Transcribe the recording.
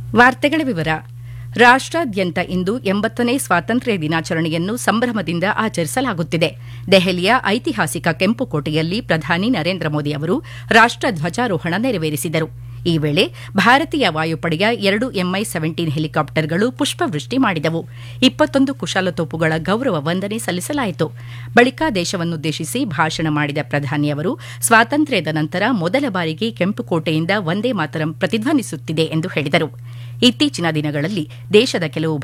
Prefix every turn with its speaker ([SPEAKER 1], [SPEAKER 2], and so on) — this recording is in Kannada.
[SPEAKER 1] ವಾರ್ತೆಗಳ ವಿವರ ರಾಷ್ಟ್ರಾದ್ಯಂತ ಇಂದು ಎಂಬತ್ತನೇ ಸ್ವಾತಂತ್ರ್ಯ ದಿನಾಚರಣೆಯನ್ನು ಸಂಭ್ರಮದಿಂದ ಆಚರಿಸಲಾಗುತ್ತಿದೆ ದೆಹಲಿಯ ಐತಿಹಾಸಿಕ ಕೆಂಪುಕೋಟೆಯಲ್ಲಿ ಪ್ರಧಾನಿ ನರೇಂದ್ರ ಮೋದಿ ಅವರು ರಾಷ್ಟ ಧ್ವಜಾರೋಹಣ ನೆರವೇರಿಸಿದರು ಈ ವೇಳೆ ಭಾರತೀಯ ವಾಯುಪಡೆಯ ಎರಡು ಎಂಐ ಸೆವೆಂಟೀನ್ ಹೆಲಿಕಾಪ್ಟರ್ಗಳು ಪುಷ್ಪವೃಷ್ಟಿ ಮಾಡಿದವು ಇಪ್ಪತ್ತೊಂದು ಕುಶಾಲತೋಪುಗಳ ಗೌರವ ವಂದನೆ ಸಲ್ಲಿಸಲಾಯಿತು ಬಳಿಕ ದೇಶವನ್ನುದ್ದೇಶಿಸಿ ಭಾಷಣ ಮಾಡಿದ ಪ್ರಧಾನಿ ಅವರು ಸ್ವಾತಂತ್ರ್ಯದ ನಂತರ ಮೊದಲ ಬಾರಿಗೆ ಕೆಂಪುಕೋಟೆಯಿಂದ ವಂದೇ ಮಾತರಂ ಪ್ರತಿಧ್ವನಿಸುತ್ತಿದೆ ಎಂದು ಹೇಳಿದರು ಇತ್ತೀಚಿನ ದಿನಗಳಲ್ಲಿ ದೇಶದ ಕೆಲವು